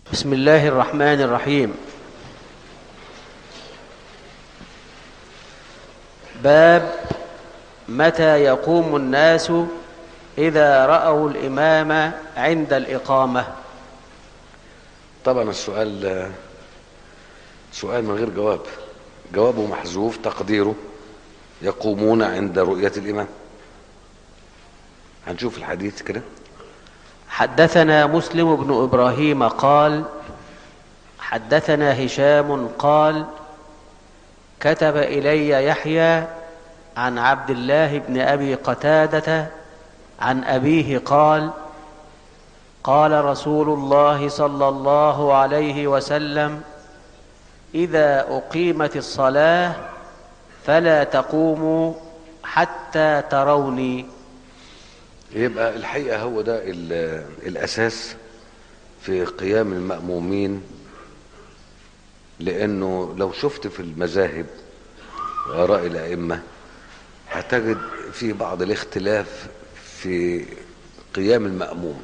بسم الله الرحمن الرحيم باب متى يقوم الناس إذا رأوا الإمام عند الإقامة طبعا السؤال سؤال من غير جواب جوابه محذوف تقديره يقومون عند رؤية الإمام هنشوف الحديث كده حدثنا مسلم بن إبراهيم قال حدثنا هشام قال كتب إلي يحيى عن عبد الله بن أبي قتادة عن أبيه قال قال رسول الله صلى الله عليه وسلم إذا أقيمت الصلاة فلا تقوموا حتى تروني يبقى الحقيقة هو ده ال- الأساس في قيام المأمومين لأنه لو شفت في المذاهب وآراء الأئمة هتجد في بعض الاختلاف في قيام المأموم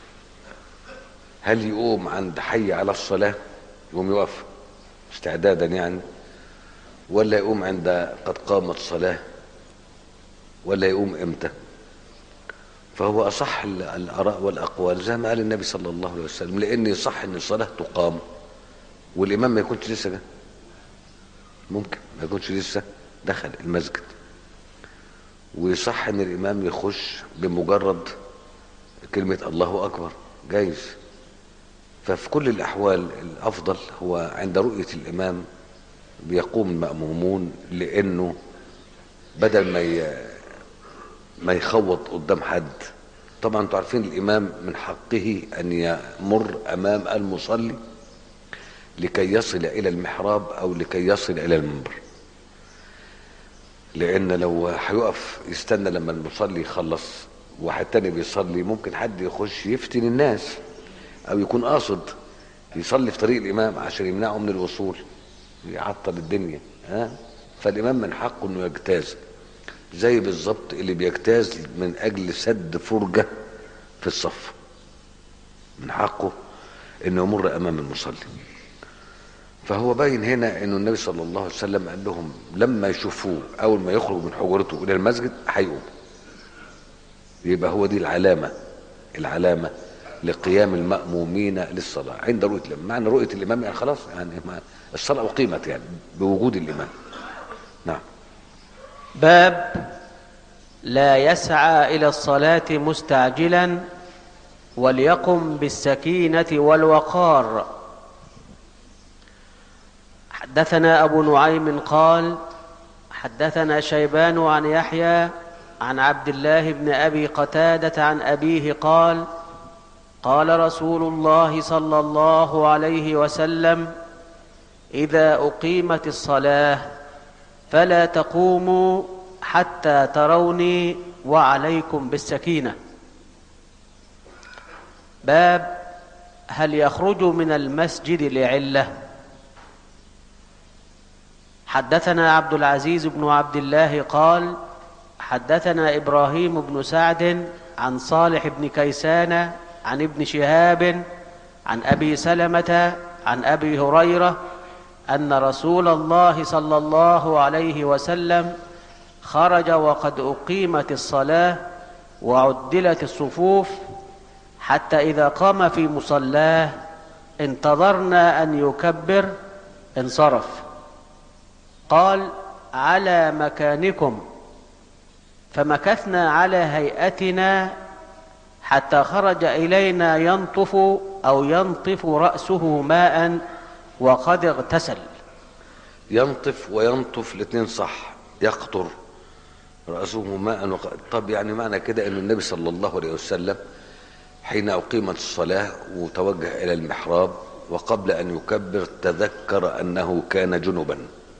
هل يقوم عند حي على الصلاة يقوم يقف استعدادا يعني ولا يقوم عند قد قامت الصلاة ولا يقوم امتى فهو أصح ال- الآراء والأقوال زي ما قال النبي صلى الله عليه وسلم لأن يصح أن الصلاة تقام والإمام ما يكونش لسه جه ممكن ما يكونش لسه دخل المسجد ويصح أن الإمام يخش بمجرد كلمة الله أكبر جايز ففي كل الأحوال الأفضل هو عند رؤية الإمام بيقوم المأمومون لأنه بدل ما ي... ما يخوض قدام حد طبعا انتوا عارفين الامام من حقه ان يمر امام المصلي لكي يصل الى المحراب او لكي يصل الى المنبر لان لو هيقف يستنى لما المصلي يخلص واحد تاني بيصلي ممكن حد يخش يفتن الناس او يكون قاصد يصلي في طريق الامام عشان يمنعه من الوصول يعطل الدنيا ها فالامام من حقه انه يجتاز زي بالظبط اللي بيجتاز من اجل سد فرجه في الصف من حقه انه يمر امام المصلي فهو باين هنا انه النبي صلى الله عليه وسلم قال لهم لما يشوفوه اول ما يخرج من حجرته الى المسجد هيقوم يبقى هو دي العلامه العلامه لقيام المأمومين للصلاة عند رؤية الإمام معنى رؤية الإمام يعني خلاص يعني ما الصلاة أقيمت يعني بوجود الإمام نعم باب لا يسعى إلى الصلاة مستعجلا وليقم بالسكينة والوقار حدثنا أبو نعيم قال حدثنا شيبان عن يحيى عن عبد الله بن أبي قتادة عن أبيه قال قال رسول الله صلى الله عليه وسلم إذا أقيمت الصلاة فلا تقوموا حتى تروني وعليكم بالسكينة باب هل يخرج من المسجد لعله حدثنا عبد العزيز بن عبد الله قال حدثنا ابراهيم بن سعد عن صالح بن كيسان عن ابن شهاب عن ابي سلمه عن ابي هريره ان رسول الله صلى الله عليه وسلم خرج وقد اقيمت الصلاه وعدلت الصفوف حتى اذا قام في مصلاه انتظرنا ان يكبر انصرف قال على مكانكم فمكثنا على هيئتنا حتى خرج الينا ينطف او ينطف راسه ماء وقد اغتسل ينطف وينطف الاثنين صح يقطر رأسه ماء وق... طب يعني معنى كده أن النبي صلى الله عليه وسلم حين أقيمت الصلاة وتوجه إلى المحراب وقبل أن يكبر تذكر أنه كان جنبا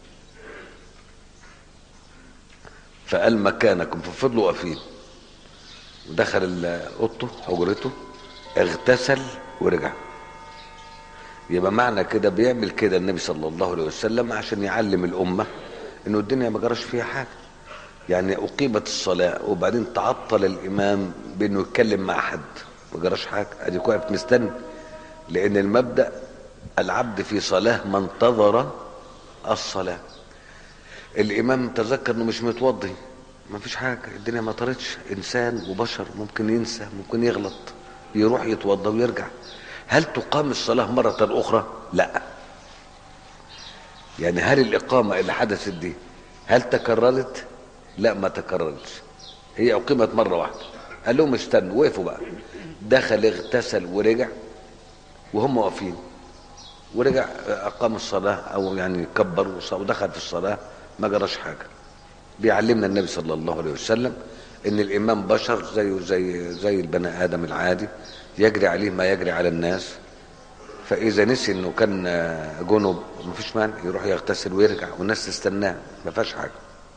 فقال مكانكم ففضلوا واقفين دخل اوضته حجرته اغتسل ورجع يبقى معنى كده بيعمل كده النبي صلى الله عليه وسلم عشان يعلم الامه انه الدنيا ما جراش فيها حاجه يعني اقيمت الصلاه وبعدين تعطل الامام بانه يتكلم مع حد ما جراش حاجه ادي واقف مستني لان المبدا العبد في صلاه ما انتظر الصلاه الامام تذكر انه مش متوضي ما فيش حاجه الدنيا ما طارتش انسان وبشر ممكن ينسى ممكن يغلط يروح يتوضا ويرجع هل تقام الصلاه مره اخرى لا يعني هل الاقامه اللي حدثت دي هل تكررت لا ما تكررتش هي اقيمت مره واحده قال لهم استنوا وقفوا بقى دخل اغتسل ورجع وهم واقفين ورجع اقام الصلاه او يعني كبر وص- ودخل في الصلاه ما جراش حاجه بيعلمنا النبي صلى الله عليه وسلم ان الامام بشر زيه زي زي البني ادم العادي يجري عليه ما يجري على الناس فاذا نسي انه كان جنب مفيش مانع يروح يغتسل ويرجع والناس تستناه ما فيهاش حاجه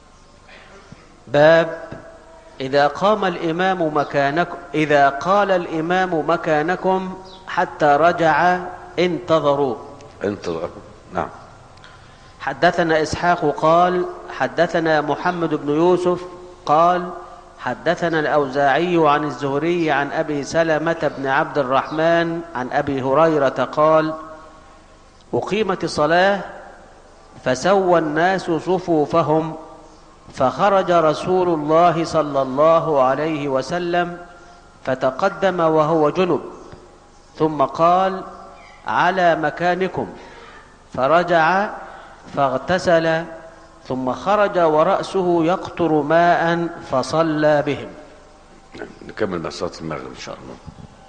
باب إذا قام الإمام مكانكم إذا قال الإمام مكانكم حتى رجع انتظروا انتظر نعم حدثنا إسحاق قال حدثنا محمد بن يوسف قال حدثنا الأوزاعي عن الزهري عن أبي سلمة بن عبد الرحمن عن أبي هريرة قال أقيمت الصلاة فسوى الناس صفوفهم فخرج رسول الله صلى الله عليه وسلم فتقدم وهو جنب ثم قال على مكانكم فرجع فاغتسل ثم خرج ورأسه يقطر ماء فصلى بهم نكمل مع صلاه المغرب ان شاء الله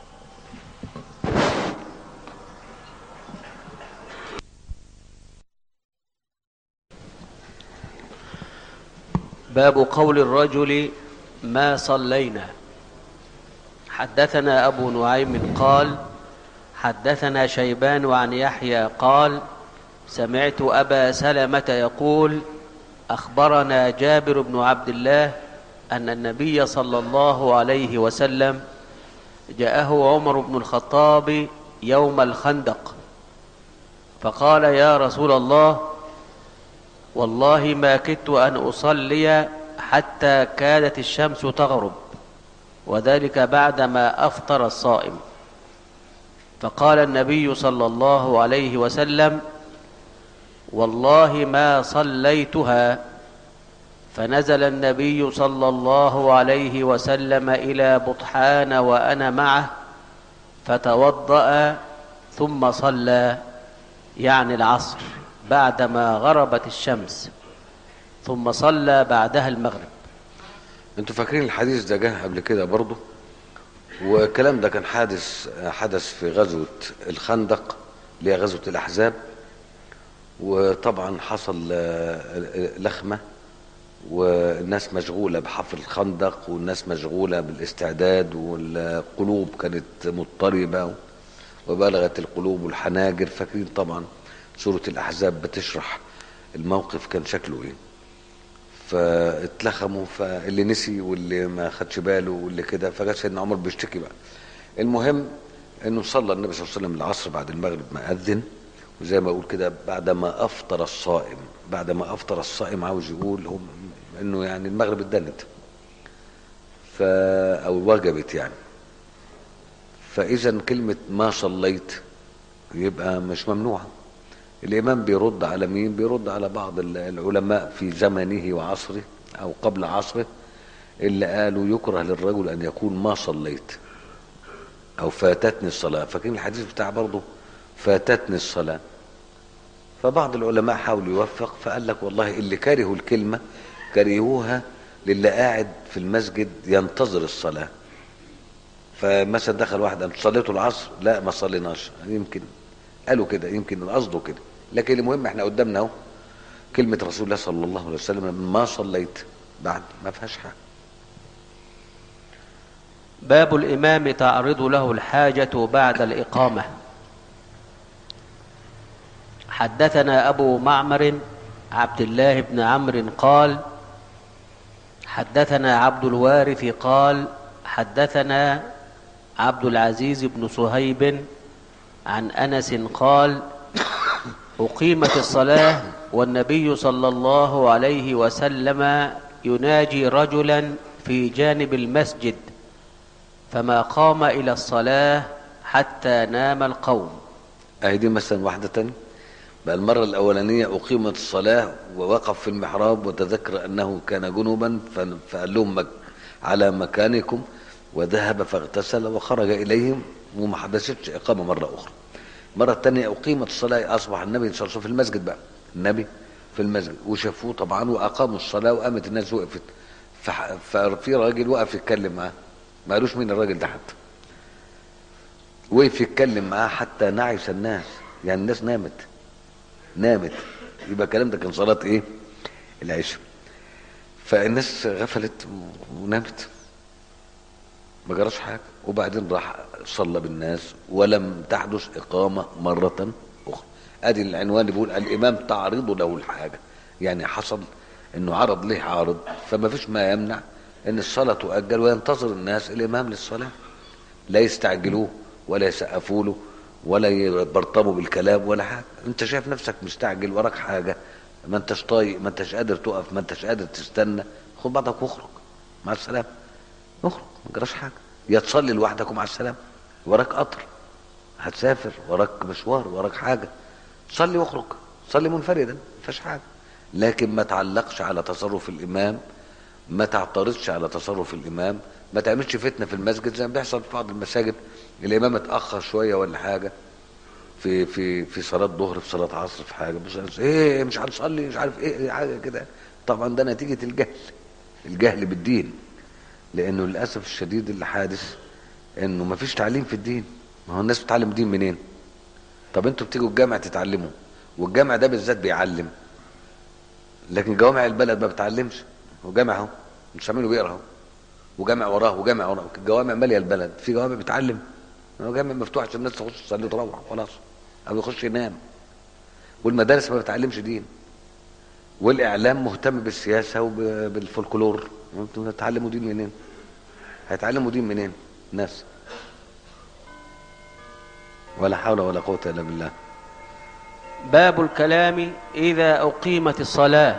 باب قول الرجل ما صلينا حدثنا أبو نعيم قال حدثنا شيبان عن يحيى قال سمعت أبا سلمة يقول أخبرنا جابر بن عبد الله أن النبي صلى الله عليه وسلم جاءه عمر بن الخطاب يوم الخندق فقال يا رسول الله والله ما كدت أن أصلي حتى كادت الشمس تغرب وذلك بعدما أفطر الصائم فقال النبي صلى الله عليه وسلم والله ما صليتها فنزل النبي صلى الله عليه وسلم إلى بطحان وأنا معه فتوضأ ثم صلى يعني العصر بعدما غربت الشمس ثم صلى بعدها المغرب انتوا فاكرين الحديث ده جه قبل كده برضه والكلام ده كان حادث حدث في غزوة الخندق اللي هي غزوة الأحزاب وطبعا حصل آه، لخمة والناس مشغولة بحفر الخندق والناس مشغولة بالاستعداد والقلوب كانت مضطربة وبلغت القلوب والحناجر فاكرين طبعا سورة الأحزاب بتشرح الموقف كان شكله ايه فاتلخموا فاللي نسي واللي ما خدش باله واللي كده فجاء سيدنا عمر بيشتكي بقى المهم انه صلى النبي صلى الله عليه وسلم العصر بعد المغرب ما اذن وزي ما اقول كده بعد ما افطر الصائم بعد ما افطر الصائم عاوز يقول هم انه يعني المغرب اتدنت ف او وجبت يعني فاذا كلمه ما صليت يبقى مش ممنوعه الامام بيرد على مين بيرد على بعض العلماء في زمنه وعصره او قبل عصره اللي قالوا يكره للرجل ان يقول ما صليت او فاتتني الصلاه فاكرين الحديث بتاع برضه فاتتني الصلاه فبعض العلماء حاولوا يوفق فقال لك والله اللي كرهوا الكلمه كرهوها للي قاعد في المسجد ينتظر الصلاه فمثلا دخل واحد قال صليتوا العصر لا ما صليناش يمكن قالوا كده يمكن قصده كده لكن المهم احنا قدامنا اهو كلمة رسول الله صلى الله عليه وسلم ما صليت بعد ما فيهاش حاجة باب الإمام تعرض له الحاجة بعد الإقامة حدثنا أبو معمر عبد الله بن عمرو قال حدثنا عبد الوارث قال حدثنا عبد العزيز بن صهيب عن انس قال اقيمت الصلاه والنبي صلى الله عليه وسلم يناجي رجلا في جانب المسجد فما قام الى الصلاه حتى نام القوم اهي دي مثلا واحدة تانية بقى المرة الأولانية أقيمت الصلاة ووقف في المحراب وتذكر أنه كان جنوبا ف- فقال لهم مك على مكانكم وذهب فاغتسل وخرج إليهم وما حدثتش إقامة مرة أخرى مرة تانية أقيمت الصلاة أصبح النبي صلى الله عليه وسلم في المسجد بقى النبي في المسجد وشافوه طبعا وأقاموا الصلاة وقامت الناس وقفت فح- ففي راجل وقف يتكلم معاه ما قالوش مين الراجل ده حتى وقف يتكلم معاه حتى نعس الناس يعني الناس نامت نامت يبقى الكلام ده كان صلاة ايه العشاء فالناس غفلت و- ونامت ما جراش حاجة وبعدين راح صلى بالناس ولم تحدث إقامة مرة أخرى أدي العنوان اللي بيقول الإمام تعرض له الحاجة يعني حصل إنه عرض ليه عارض فما فيش ما يمنع إن الصلاة تؤجل وينتظر الناس الإمام للصلاة لا يستعجلوه ولا يسقفوا له ولا يبرطموا بالكلام ولا حاجه انت شايف نفسك مستعجل وراك حاجه ما انتش طايق ما انتش قادر تقف ما انتش قادر تستنى خد بعضك واخرج مع السلامه اخرج ما جراش حاجه يا تصلي لوحدك ومع السلامه وراك قطر هتسافر وراك مشوار وراك حاجه صلي واخرج صلي منفردا ما فيهاش حاجه لكن ما تعلقش على تصرف الامام ما تعترضش على تصرف الامام ما تعملش فتنه في المسجد زي ما بيحصل في بعض المساجد الامام اتاخر شويه ولا حاجه في في في صلاه ظهر في صلاه عصر في حاجه بس ايه مش هنصلي مش عارف ايه حاجه كده طبعا ده نتيجه الجهل الجهل بالدين لانه للاسف الشديد اللي حادث انه ما فيش تعليم في الدين ما هو الناس بتتعلم دين منين طب انتوا بتيجوا الجامع تتعلموا والجامع ده بالذات بيعلم لكن جوامع البلد ما بتعلمش هو جامع اهو مش عامله بيقرا اهو وجامع وراه وجامع وراه الجوامع ماليه البلد في جوامع بتعلم هو جامع مفتوح عشان الناس تخش تصلي وتروح خلاص او يخش ينام والمدارس ما بتعلمش دين والاعلام مهتم بالسياسه وبالفولكلور انتوا هتعلموا دين منين هيتعلموا دين منين الناس ولا حول ولا قوه الا بالله باب الكلام إذا أقيمت الصلاة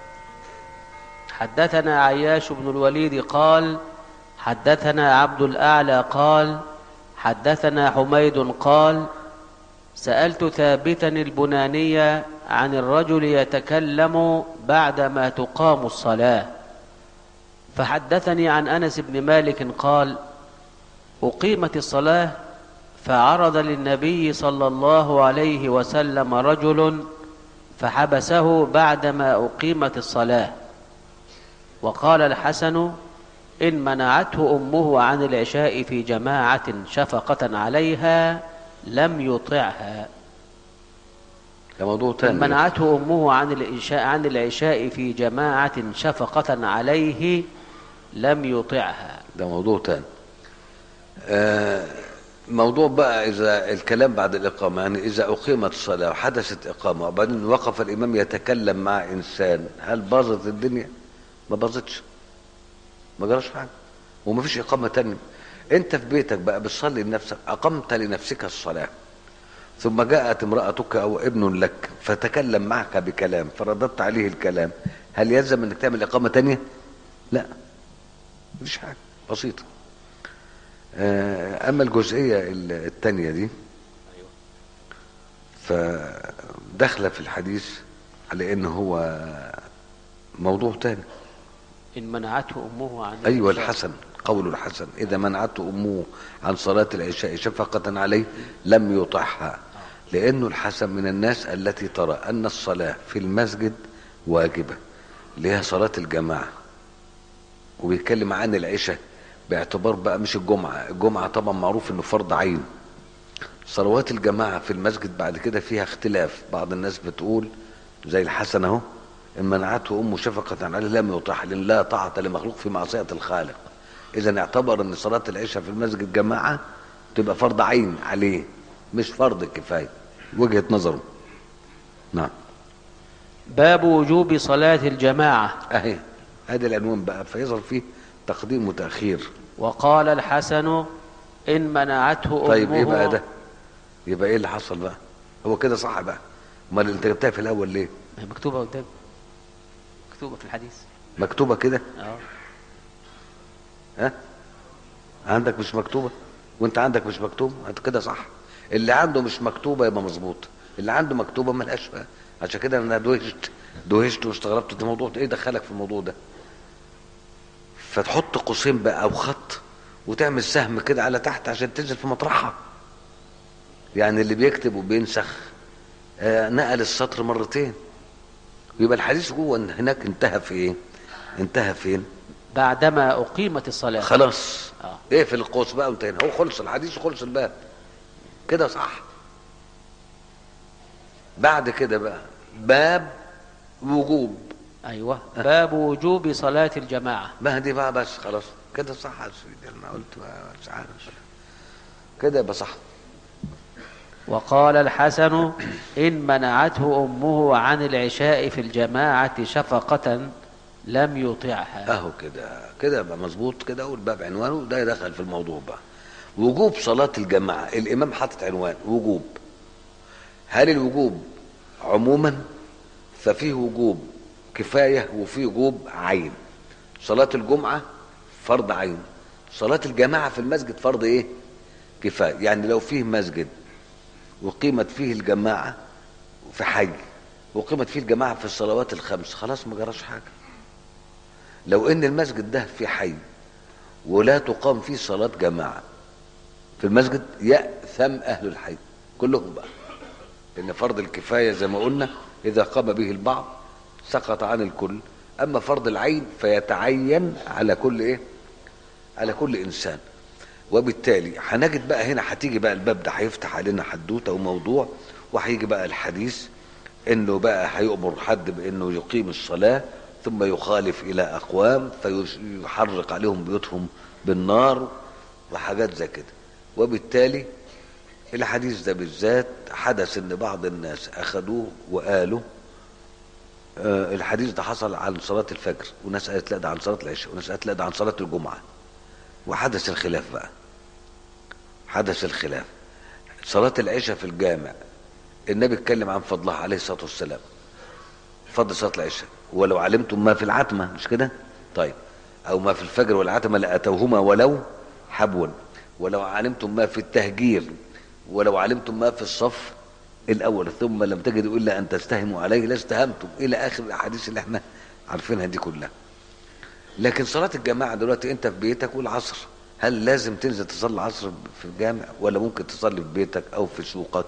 حدثنا عياش بن الوليد قال حدثنا عبد الأعلى قال حدثنا حميد قال سألت ثابتا البناني عن الرجل يتكلم بعدما تقام الصلاة فحدثني عن أنس بن مالك قال أقيمت الصلاة فعرض للنبي صلى الله عليه وسلم رجل فحبسه بعدما أقيمت الصلاة وقال الحسن إن منعته أمه عن العشاء في جماعة شفقة عليها لم يطعها ده موضوع إن تاني منعته أمه عن العشاء عن العشاء في جماعة شفقة عليه لم يطعها ده موضوع تاني آه موضوع بقى إذا الكلام بعد الإقامة يعني إذا أقيمت الصلاة وحدثت إقامة وبعدين وقف الإمام يتكلم مع إنسان هل باظت الدنيا؟ ما باظتش ما جراش حاجة وما فيش إقامة تانية أنت في بيتك بقى بتصلي لنفسك أقمت لنفسك الصلاة ثم جاءت امرأتك أو ابن لك فتكلم معك بكلام فرددت عليه الكلام هل يلزم أنك تعمل إقامة تانية؟ لا مفيش حاجة بسيطة آه، أما الجزئية ال- التانية دي فداخلة في الحديث على إن هو موضوع تاني إن منعته أمه عن أيوة العشاء. الحسن قول الحسن إذا منعته أمه عن صلاة العشاء شفقة عليه لم يطعها لأنه الحسن من الناس التي ترى أن الصلاة في المسجد واجبة لها صلاة الجماعة وبيتكلم عن العشاء باعتبار بقى مش الجمعة الجمعة طبعا معروف انه فرض عين صلوات الجماعة في المسجد بعد كده فيها اختلاف بعض الناس بتقول زي الحسن اهو ان منعته امه شفقة عليه لم يطاع لان لا طاعة لمخلوق في معصية الخالق اذا اعتبر ان صلاة العشاء في المسجد جماعة تبقى فرض عين عليه مش فرض كفاية وجهة نظره نعم باب وجوب صلاة الجماعة اهي ادي العنوان بقى فيظهر فيه تقديم وتأخير وقال الحسن إن منعته أمه طيب ايه بقى ده يبقى ايه اللي حصل بقى هو كده صح بقى امال انت جبتها في الاول ليه هي مكتوبة قدام مكتوبة في الحديث مكتوبه كده اه ها عندك مش مكتوبه وانت عندك مش مكتوب انت كده صح اللي عنده مش مكتوبه يبقى مظبوط اللي عنده مكتوبه ملهاش بقى عشان كده انا دوهشت دوهشت واستغربت ده موضوع ايه دخلك في الموضوع ده فتحط قوسين بقى او خط وتعمل سهم كده على تحت عشان تنزل في مطرحها يعني اللي بيكتب وبينسخ آه نقل السطر مرتين ويبقى الحديث جوه هناك انتهى في ايه انتهى فين بعدما أقيمت الصلاة خلاص آه. اقفل القوس بقى وانتهينا هو خلص الحديث وخلص الباب كده صح بعد كده بقى باب وجوب أيوة باب وجوب صلاة الجماعة ما دي بقى بس خلاص كده صح يا سيدي انا قلت بقى مش عارف كده يبقى صح وقال الحسن إن منعته أمه عن العشاء في الجماعة شفقة لم يطعها اهو كده كده يبقى مظبوط كده اول باب عنوانه ده يدخل في الموضوع بقى وجوب صلاة الجماعة الإمام حاطط عنوان وجوب هل الوجوب عموما ففيه وجوب كفاية وفيه وجوب عين صلاة الجمعة فرض عين صلاة الجماعة في المسجد فرض ايه كفاية يعني لو فيه مسجد وقيمت فيه الجماعة في حي وقيمت فيه الجماعة في الصلوات الخمس خلاص ما جراش حاجة لو ان المسجد ده في حي ولا تقام فيه صلاة جماعة في المسجد يأثم أهل الحي كلهم بقى لأن فرض الكفاية زي ما قلنا إذا قام به البعض سقط عن الكل أما فرض العين فيتعين على كل إيه على كل إنسان وبالتالي هنجد بقى هنا هتيجي بقى الباب ده هيفتح علينا حدوته وموضوع وهيجي بقى الحديث انه بقى هيؤمر حد بانه يقيم الصلاه ثم يخالف الى اقوام فيحرق عليهم بيوتهم بالنار وحاجات زي كده وبالتالي الحديث ده بالذات حدث ان بعض الناس اخذوه وقالوا آه الحديث ده حصل عن صلاه الفجر وناس قالت لا ده عن صلاه العشاء وناس قالت لا ده عن صلاه الجمعه وحدث الخلاف بقى حدث الخلاف صلاة العشاء في الجامع النبي اتكلم عن فضلها عليه الصلاة والسلام فضل صلاة العشاء ولو علمتم ما في العتمة مش كده طيب أو ما في الفجر والعتمة لأتوهما ولو حبوا ولو علمتم ما في التهجير ولو علمتم ما في الصف الأول ثم لم تجدوا إلا أن تستهموا عليه لاستهمتم إلى آخر الأحاديث اللي احنا عارفينها دي كلها لكن صلاة الجماعة دلوقتي أنت في بيتك والعصر هل لازم تنزل تصلي العصر في الجامع ولا ممكن تصلي في بيتك أو في سوقك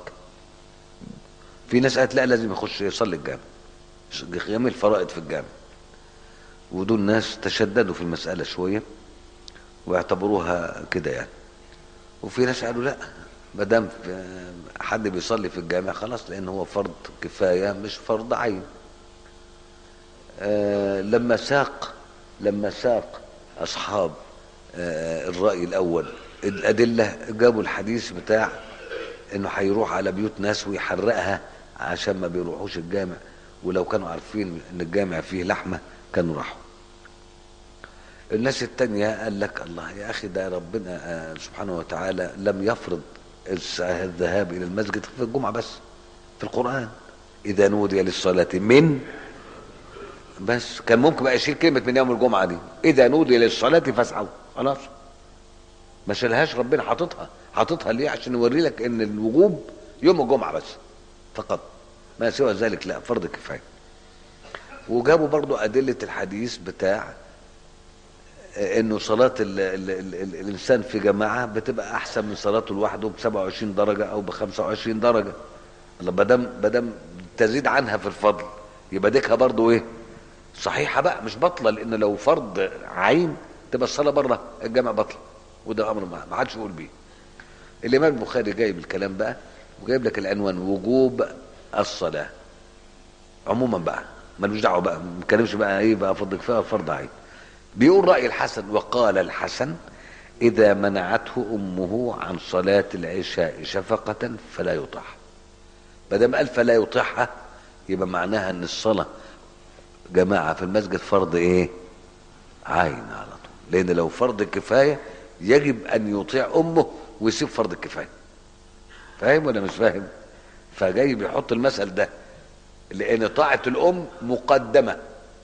في ناس قالت لا لازم يخش يصلي الجامع قيام الفرائض في الجامع ودول ناس تشددوا في المسألة شوية واعتبروها كده يعني وفي ناس قالوا لا ما دام حد بيصلي في الجامع خلاص لان هو فرض كفايه مش فرض عين آه لما ساق لما ساق اصحاب آه الراي الاول الادله جابوا الحديث بتاع انه هيروح على بيوت ناس ويحرقها عشان ما بيروحوش الجامع ولو كانوا عارفين ان الجامع فيه لحمه كانوا راحوا الناس التانية قال لك الله يا أخي ده ربنا آه سبحانه وتعالى لم يفرض الذهاب إلى المسجد في الجمعة بس في القرآن إذا نودي للصلاة من بس كان ممكن بقى يشيل كلمة من يوم الجمعة دي إذا نودي للصلاة فاسعوا خلاص ما شالهاش ربنا حاططها حاططها ليه عشان يوري لك ان الوجوب يوم الجمعة بس فقط ما سوى ذلك لا فرض كفاية وجابوا برضو أدلة الحديث بتاع انه صلاة ال ال ال ال الانسان في جماعة بتبقى احسن من صلاته لوحده ب 27 درجة او ب 25 درجة الله بدم بدم تزيد عنها في الفضل يبقى ديكها برضو ايه صحيحة بقى مش بطلة لان لو فرض عين تبقى الصلاة بره الجامع بطلة وده امر ما حدش يقول بيه الامام البخاري جايب الكلام بقى وجايب لك العنوان وجوب الصلاة عموما بقى ملوش دعوه بقى ما بنتكلمش بقى ايه بقى فرض كفايه فرض عين بيقول رأي الحسن وقال الحسن إذا منعته أمه عن صلاة العشاء شفقة فلا يطيعها ما دام قال فلا يطيعها يبقى معناها ان الصلاة جماعة في المسجد فرض ايه عين على طول لان لو فرض كفاية يجب ان يطيع امه ويسيب فرض الكفاية فاهم ولا مش فاهم فجاي بيحط المثل ده لان طاعة الام مقدمة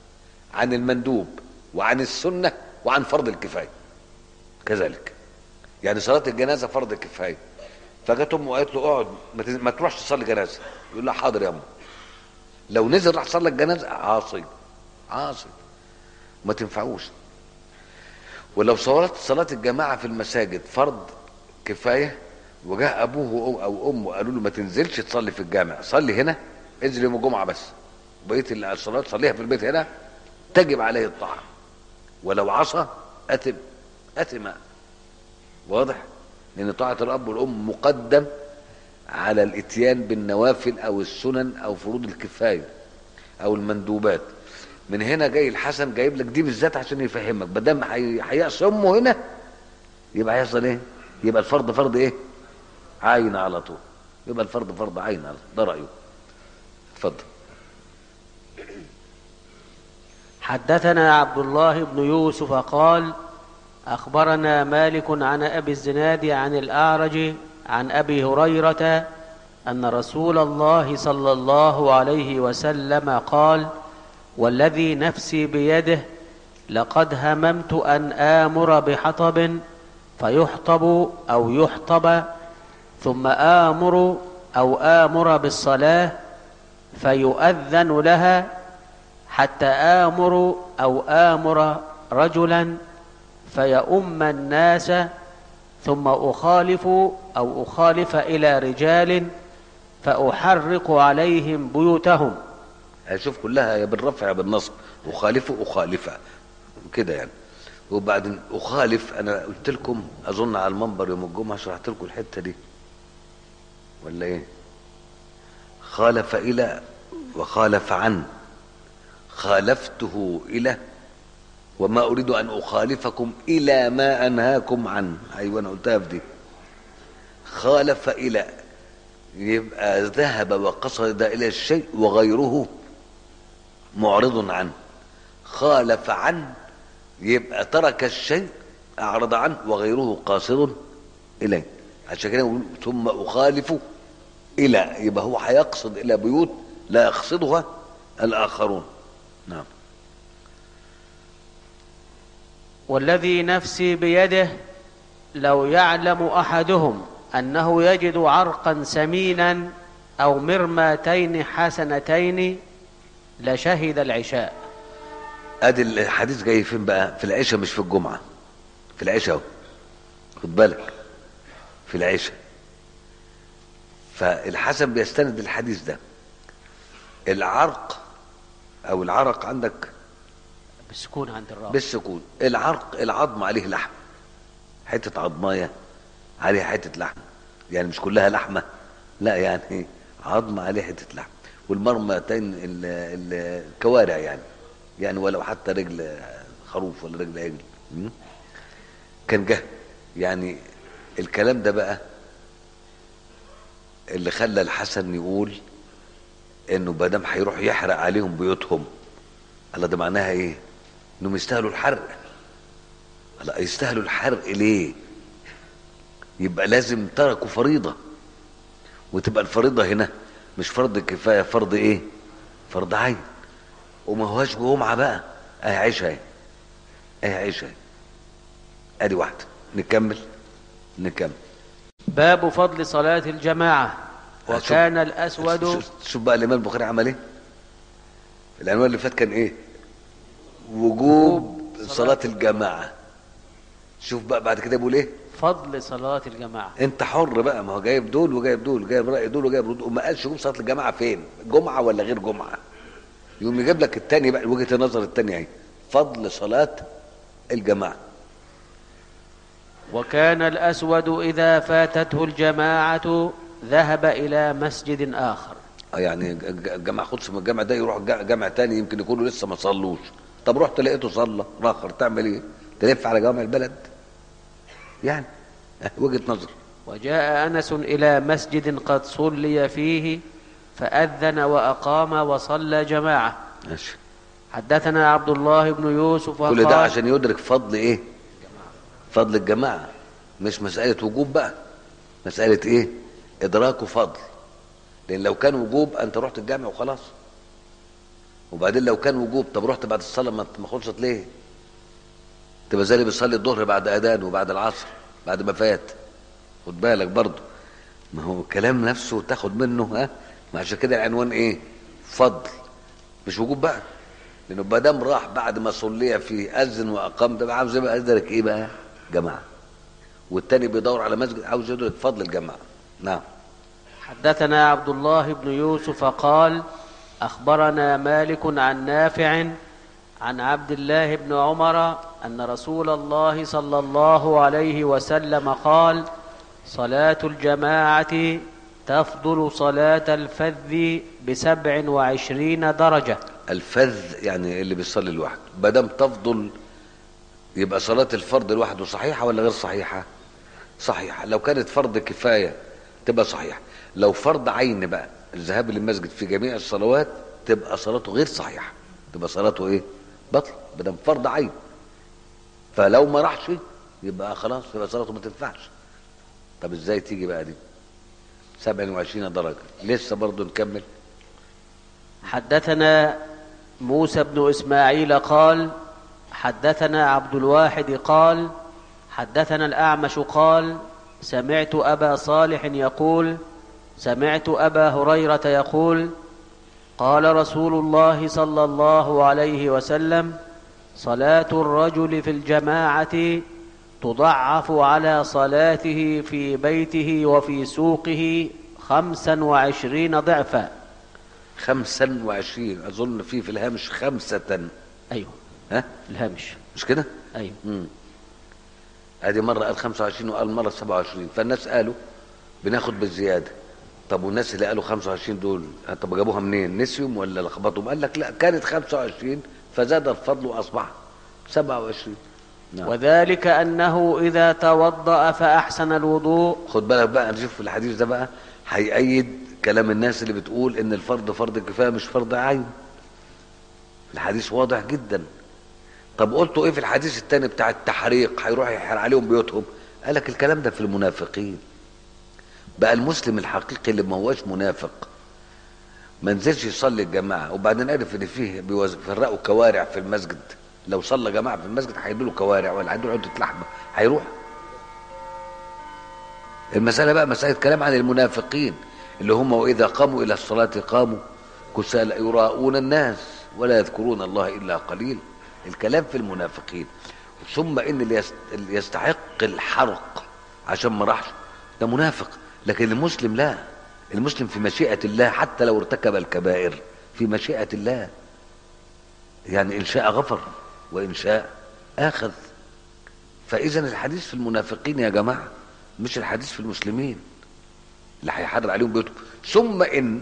عن المندوب وعن السنة وعن فرض الكفاية كذلك يعني صلاه الجنازه فرض كفايه فجت امه وقالت له اقعد ما تز- ما تروحش تصلي جنازه يقول لها حاضر يا امه لو نزل راح صلى الجنازه عاصي عاصي ما تنفعوش ولو صلاه صلاه الجماعه في المساجد فرض كفايه وجاء ابوه أو- او امه قالوا له ما تنزلش تصلي في الجامع صلي هنا انزل يوم الجمعه بس بقيه الصلاه صليها في البيت هنا تجب عليه الطاعه ولو عصى اثم اثم واضح لان طاعه الاب والام مقدم على الاتيان بالنوافل او السنن او فروض الكفايه او المندوبات من هنا جاي الحسن جايب لك دي بالذات عشان يفهمك ما دام هي- هيعصي امه هنا يبقى هيحصل ايه؟ يبقى الفرض فرض ايه؟ عين على طول يبقى الفرض فرض عين على طول ده رايه اتفضل حدثنا عبد الله بن يوسف قال اخبرنا مالك عن ابي الزناد عن الاعرج عن ابي هريره ان رسول الله صلى الله عليه وسلم قال والذي نفسي بيده لقد هممت ان امر بحطب فيحطب او يحطب ثم امر او امر بالصلاه فيؤذن لها حتى آمر أو آمر رجلا فيؤم الناس ثم أخالف أو أخالف إلى رجال فأحرق عليهم بيوتهم هشوف كلها يا بالرفع يا بالنصب اخالفه اخالفه كده يعني وبعدين اخالف انا قلت لكم اظن على المنبر يوم الجمعه شرحت لكم الحته دي ولا ايه خالف الى وخالف عن خالفته الى وما اريد ان اخالفكم الى ما انهاكم عنه ايوه انا قلتها في دي خالف الى يبقى ذهب وقصد الى الشيء وغيره معرض عنه خالف عنه يبقى ترك الشيء اعرض عنه وغيره قاصد اليه عشان كده يقول ثم اخالف الى يبقى هو هيقصد الى بيوت لا يقصدها الاخرون نعم والذي نفسي بيده لو يعلم احدهم انه يجد عرقا سمينا او مرماتين حسنتين لشهد العشاء ادي الحديث جاي فين بقى في العشاء مش في الجمعه في العشاء اهو خد بالك في العشاء فالحسن بيستند الحديث ده العرق او العرق عندك بالسكون عند الراء بالسكون العرق العظم عليه لحم حته عظمايه عليها حته لحم يعني مش كلها لحمه لا يعني عظم عليه حته لحم والمرمتين ال- ال- الكوارع يعني يعني ولو حتى رجل خروف ولا رجل عجل م? كان جه يعني الكلام ده بقى اللي خلى الحسن يقول انه ما دام هيروح يحرق عليهم بيوتهم الله ده معناها ايه؟ انهم يستاهلوا الحرق لا يستاهلوا الحرق ليه؟ يبقى لازم تركوا فريضة وتبقى الفريضة هنا مش فرض كفاية فرض ايه؟ فرض عين وما هواش جمعة بقى اهي عيشها اهي اهي عيشها اهي ادي واحدة نكمل نكمل باب فضل صلاة الجماعة وكان شوف- الأسود شوف- شوف بقى الامام البخاري عمل ايه العنوان اللي فات كان ايه وجوب صلاة الجماعة شوف بقى بعد كده بيقول ايه فضل صلاة الجماعة انت حر بقى ما هو جايب دول وجايب دول جايب رأي دول وجايب دول وما قالش يقوم صلاة الجماعة فين جمعة ولا غير جمعة يقوم يجيب لك التاني بقى وجهة النظر التانية اهي فضل صلاة الجماعة وكان الأسود إذا فاتته الجماعة ذهب إلى مسجد آخر اه يعني ج- ج- الجامع خدش من الجامع ده يروح جا- جامع تاني يمكن يكونوا لسه ما صلوش طب رحت لقيته صلى راخر تعمل ايه تلف على جامع البلد يعني اه، وجهة نظر وجاء أنس إلى مسجد قد صلي فيه فأذن وأقام وصلى جماعة ماشي حدثنا عبد الله بن يوسف كل ده وقال عشان يدرك فضل ايه فضل الجماعة مش مسألة وجوب بقى مسألة ايه ادراك فضل لان لو كان وجوب انت رحت الجامع وخلاص وبعدين لو كان وجوب طب رحت بعد الصلاة ما ما خلصت ليه تبقى زي اللي بيصلي الظهر بعد اذان وبعد العصر بعد ما فات خد بالك برضه ما هو الكلام نفسه تاخد منه ها ما عشان كده العنوان ايه فضل مش وجوب بقى لانه ما دام راح بعد ما صلي في اذن واقام ده بقى عاوز يبقى ادرك ايه بقى جماعه والتاني بيدور على مسجد عاوز يدرك فضل الجماعه نعم حدثنا عبد الله بن يوسف قال اخبرنا مالك عن نافع عن عبد الله بن عمر ان رسول الله صلى الله عليه وسلم قال صلاه الجماعه تفضل صلاه الفذ بسبع وعشرين درجه الفذ يعني اللي بيصلي لوحده ما دام تفضل يبقى صلاة الفرض لوحده صحيحة ولا غير صحيحة؟ صحيحة لو كانت فرض كفاية تبقى صحيحة لو فرض عين بقى الذهاب للمسجد في جميع الصلوات تبقى صلاته غير صحيحة تبقى صلاته ايه؟ بطل ما دام فرض عين فلو ما راحش يبقى خلاص يبقى صلاته ما تنفعش طب ازاي تيجي بقى دي؟ 27 درجة لسه برضه نكمل حدثنا موسى بن اسماعيل قال حدثنا عبد الواحد قال حدثنا الاعمش قال سمعت ابا صالح يقول سمعت ابا هريره يقول قال رسول الله صلى الله عليه وسلم صلاه الرجل في الجماعه تضعف على صلاته في بيته وفي سوقه خمسا وعشرين ضعفا خمسا وعشرين أظن في في الهامش خمسة ايوه ها الهامش مش كده؟ ايوه امم ادي مرة قال 25 وقال مرة 27 فالناس قالوا بناخد بالزيادة طب والناس اللي قالوا 25 دول طب جابوها منين؟ نسيهم ولا لخبطهم؟ قال لك لا كانت 25 فزاد الفضل واصبح 27 نعم وذلك انه اذا توضا فاحسن الوضوء خد بالك بقى نشوف في الحديث ده بقى هيأيد كلام الناس اللي بتقول ان الفرض فرض كفايه مش فرض عين الحديث واضح جدا طب قلتوا ايه في الحديث التاني بتاع التحريق هيروح يحرق عليهم بيوتهم قال لك الكلام ده في المنافقين بقى المسلم الحقيقي اللي ما هوش منافق ما نزلش يصلي الجماعه وبعدين عرف ان فيه بيفرقوا كوارع في المسجد لو صلى جماعه في المسجد هيدوا له كوارع ولا هيدوا له عده لحمه هيروح المسألة بقى مسألة كلام عن المنافقين اللي هم وإذا قاموا إلى الصلاة قاموا كسالى يراءون الناس ولا يذكرون الله إلا قليل الكلام في المنافقين ثم إن اللي يست- اللي يستحق الحرق عشان ما راحش ده منافق لكن المسلم لا المسلم في مشيئة الله حتى لو ارتكب الكبائر في مشيئة الله يعني إن شاء غفر وإن شاء آخذ فإذا الحديث في المنافقين يا جماعة مش الحديث في المسلمين اللي هيحرر عليهم بيوتهم ثم إن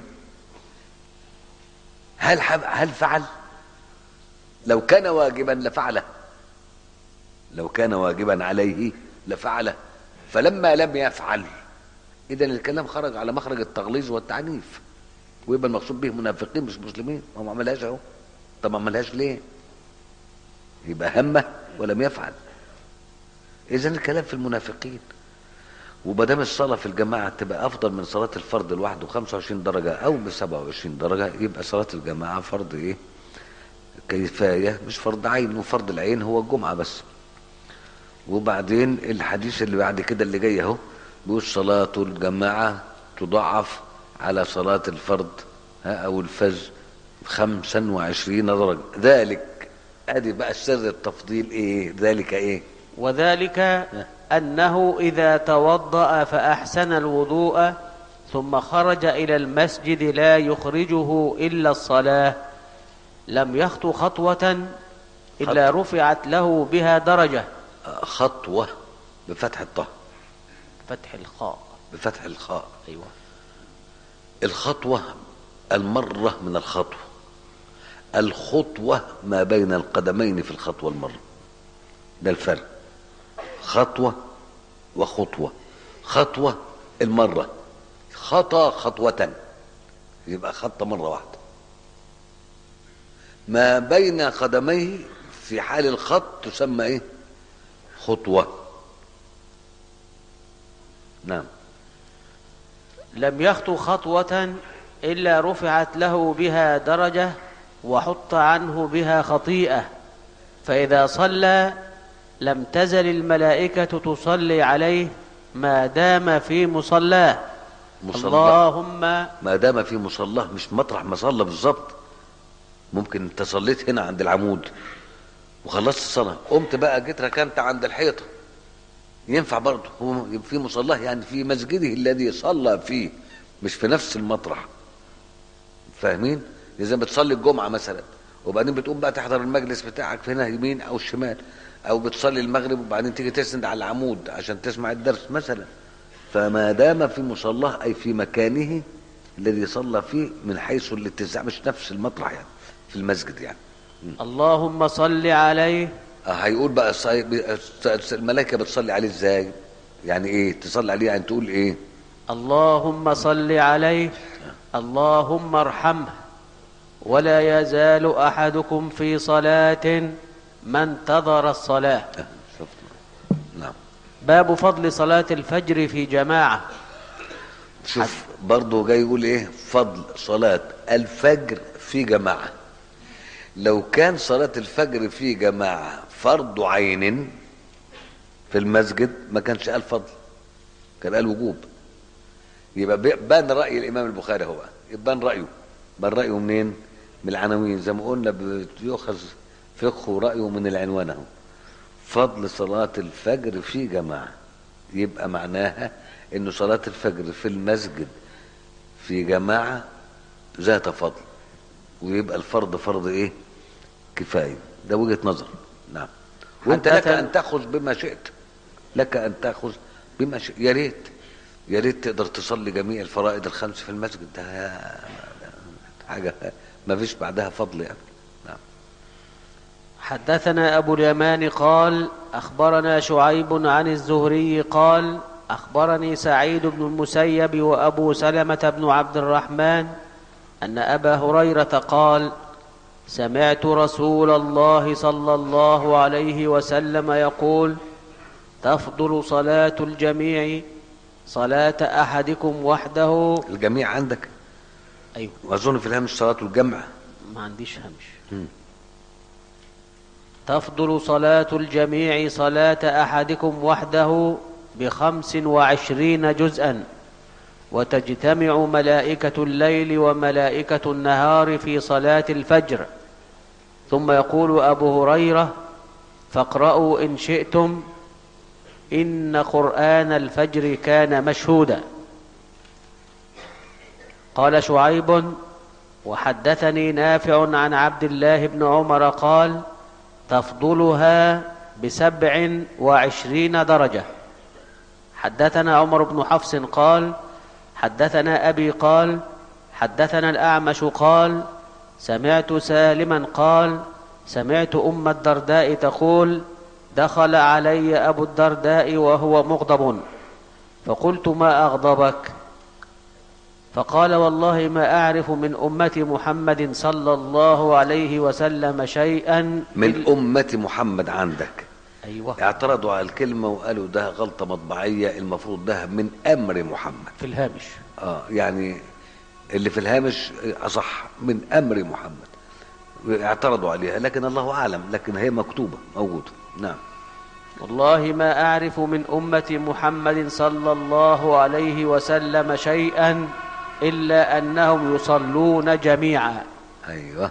هل حب هل فعل؟ لو كان واجبا لفعله لو كان واجبا عليه لفعله فلما لم يفعل إذا الكلام خرج على مخرج التغليظ والتعنيف ويبقى المقصود به منافقين مش مسلمين هو ما عملهاش اهو طب ما عملهاش ليه؟ يبقى همه ولم يفعل اذا الكلام في المنافقين وما دام الصلاه في الجماعه تبقى افضل من صلاه الفرد لوحده 25 درجه او ب 27 درجه يبقى صلاه الجماعه فرض ايه؟ كفايه مش فرض عين وفرض العين هو الجمعه بس وبعدين الحديث اللي بعد كده اللي جاي اهو بيقول صلاه الجماعه تضاعف على صلاه الفرد ها او الفز 25 درجه ذلك ادي بقى سر التفضيل ايه ذلك ايه وذلك انه اذا توضا فاحسن الوضوء ثم خرج الى المسجد لا يخرجه الا الصلاه لم يخطو خطوه الا رفعت له بها درجه خطوه بفتح الطه فتح الخاء بفتح الخاء ايوه الخطوه المره من الخطوه الخطوه ما بين القدمين في الخطوه المره ده الفرق خطوه وخطوه خطوه المره خطى خطوه يبقى خط مره واحده ما بين قدميه في حال الخط تسمى ايه خطوه نعم لم يخطو خطوه الا رفعت له بها درجه وحط عنه بها خطيئه فاذا صلى لم تزل الملائكة تصلي عليه ما دام في مصلاه مصلى. اللهم ما دام في مصلاه مش مطرح ما صلى بالظبط ممكن انت صليت هنا عند العمود وخلصت الصلاه قمت بقى جيت ركنت عند الحيطه ينفع برضه هو في مصلاه يعني في مسجده الذي صلى فيه مش في نفس المطرح فاهمين زي ما بتصلي الجمعه مثلا وبعدين بتقوم بقى تحضر المجلس بتاعك في هنا يمين او شمال او بتصلي المغرب وبعدين تيجي تسند على العمود عشان تسمع الدرس مثلا فما دام في مصلاه اي في مكانه الذي صلى فيه من حيث الاتساع مش نفس المطرح يعني في المسجد يعني اللهم صل عليه آه، هيقول بقى الص- الص- الملائكه بتصلي عليه ازاي يعني ايه تصلي عليه يعني تقول ايه اللهم صل عليه اللهم ارحمه ولا يزال احدكم في صلاه ما انتظر الصلاه آه، شفت نعم باب فضل صلاه الفجر في جماعه شوف برضه جاي يقول ايه فضل صلاة الفجر في جماعة لو كان صلاة الفجر في جماعة فرض عين في المسجد ما كانش قال فضل كان قال وجوب يبقى بي- بان رأي الإمام البخاري هو يبان رأيه بان رأيه منين من العناوين زي ما قلنا بيؤخذ فقه رأيه من العنوان اهو فضل صلاة الفجر في جماعة يبقى معناها انه صلاة الفجر في المسجد في جماعة ذات فضل ويبقى الفرض فرض ايه كفاية ده وجهة نظر نعم وانت لك حدثنا- ان تاخذ بما شئت لك ان تاخذ بما شئت يا ريت يا ريت تقدر تصلي جميع الفرائض الخمس في المسجد ده حاجة ما فيش بعدها فضل يعني نعم حدثنا ابو اليمان قال اخبرنا شعيب عن الزهري قال اخبرني سعيد بن المسيب وابو سلمه بن عبد الرحمن ان ابا هريره قال سمعت رسول الله صلى الله عليه وسلم يقول تفضل صلاه الجميع صلاه احدكم وحده الجميع عندك ايوه واظن في الهامش صلاة الجمع ما عنديش همش مم. تفضل صلاة الجميع صلاة أحدكم وحده بخمس وعشرين جزءا وتجتمع ملائكة الليل وملائكة النهار في صلاة الفجر ثم يقول أبو هريرة فاقرأوا إن شئتم إن قرآن الفجر كان مشهودا قال شعيب وحدثني نافع عن عبد الله بن عمر قال تفضلها بسبع وعشرين درجة حدثنا عمر بن حفص قال حدثنا أبي قال حدثنا الأعمش قال سمعت سالما قال سمعت أم الدرداء تقول دخل علي أبو الدرداء وهو مغضب فقلت ما أغضبك فقال والله ما أعرف من أمة محمد صلى الله عليه وسلم شيئا من إلا- أمة محمد عندك أيوة اعترضوا على الكلمة وقالوا ده غلطة مطبعية المفروض ده من أمر محمد في الهامش اه يعني اللي في الهامش أصح من أمر محمد اعترضوا عليها لكن الله أعلم لكن هي مكتوبة موجودة نعم والله ما أعرف من أمة محمد صلى الله عليه وسلم شيئا إلا أنهم يصلون جميعا أيوه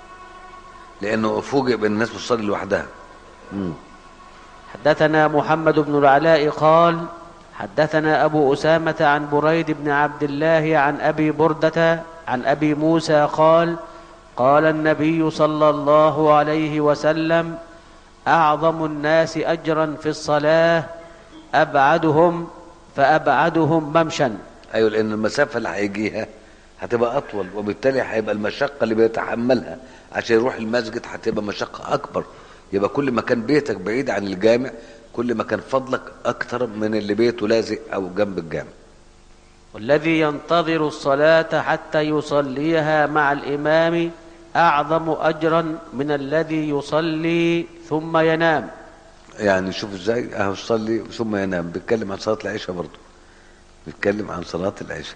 لأنه فوجئ بأن الناس بتصلي لوحدها مم. حدثنا محمد بن العلاء قال حدثنا أبو أسامة عن بريد بن عبد الله عن أبي بردة عن أبي موسى قال قال النبي صلى الله عليه وسلم أعظم الناس أجرا في الصلاة أبعدهم فأبعدهم ممشا ايوه لان المسافه اللي هيجيها هتبقى اطول وبالتالي هيبقى المشقه اللي بيتحملها عشان يروح المسجد هتبقى مشقه اكبر يبقى كل ما كان بيتك بعيد عن الجامع كل ما كان فضلك اكتر من اللي بيته لازق او جنب الجامع والذي ينتظر الصلاة حتى يصليها مع الإمام أعظم أجرا من الذي يصلي ثم ينام يعني شوف ازاي اهو يصلي ثم ينام بيتكلم عن صلاه العشاء برضه بيتكلم عن صلاه العشاء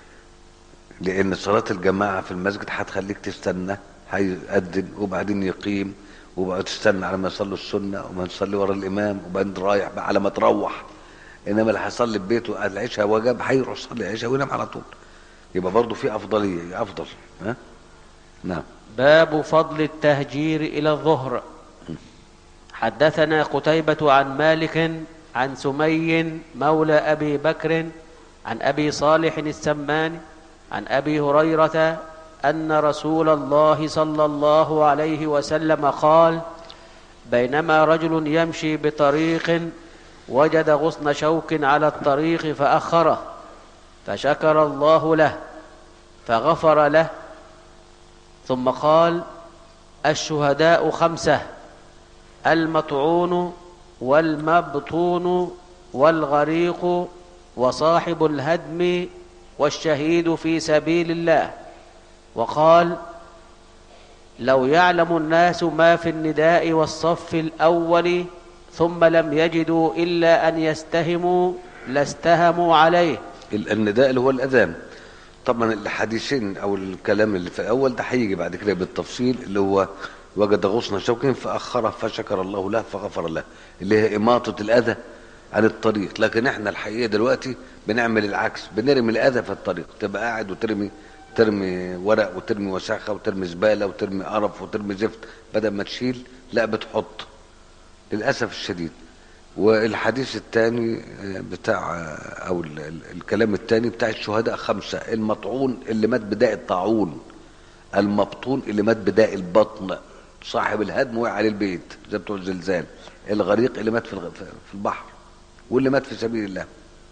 لان صلاه الجماعه في المسجد هتخليك تستنى هيأذن وبعدين يقيم وبقى تستنى على ما يصلوا السنه وما تصلي ورا الامام وبعدين رايح بقى على ما تروح انما اللي هيصلي في بيته العشاء وجب هيروح يصلي العشاء وينام على طول يبقى برضه في افضليه افضل ها نعم باب فضل التهجير إلى الظهر حدثنا قتيبة عن مالك عن سمي مولى أبي بكر عن أبي صالح السمان عن أبي هريرة أن رسول الله صلى الله عليه وسلم قال بينما رجل يمشي بطريق وجد غصن شوك على الطريق فأخره فشكر الله له فغفر له ثم قال الشهداء خمسة المطعون والمبطون والغريق وصاحب الهدم والشهيد في سبيل الله وقال لو يعلم الناس ما في النداء والصف الأول ثم لم يجدوا إلا أن يستهموا لاستهموا عليه ال- النداء اللي هو الاذان طبعا الحديثين او الكلام اللي في الاول ده هيجي بعد كده بالتفصيل اللي هو وجد غصن شوك فاخره فشكر الله له فغفر له اللي هي اماطه الاذى عن الطريق لكن احنا الحقيقه دلوقتي بنعمل العكس بنرمي الاذى في الطريق تبقى قاعد وترمي ترمي ورق وترمي وساخه وترمي زباله وترمي قرف وترمي زفت بدل ما تشيل لا بتحط للاسف الشديد والحديث الثاني بتاع او ال- ال- الكلام الثاني بتاع الشهداء خمسه المطعون اللي مات بداء الطاعون المبطون اللي مات بداء البطن صاحب الهدم وقع عليه البيت زي بتوع الزلزال الغريق اللي مات في الغ- في البحر واللي مات في سبيل الله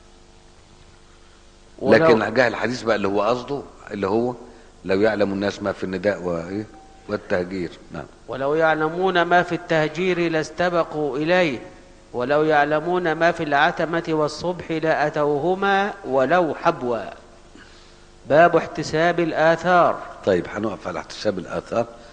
ولو- لكن جاء الحديث بقى اللي هو قصده اللي هو لو يعلم الناس ما في النداء وايه والتهجير نعم ولو يعلمون ما في التهجير لاستبقوا إليه ولو يعلمون ما في العتمة والصبح لأتوهما ولو حبوا باب احتساب الآثار طيب هنقف على احتساب الاثار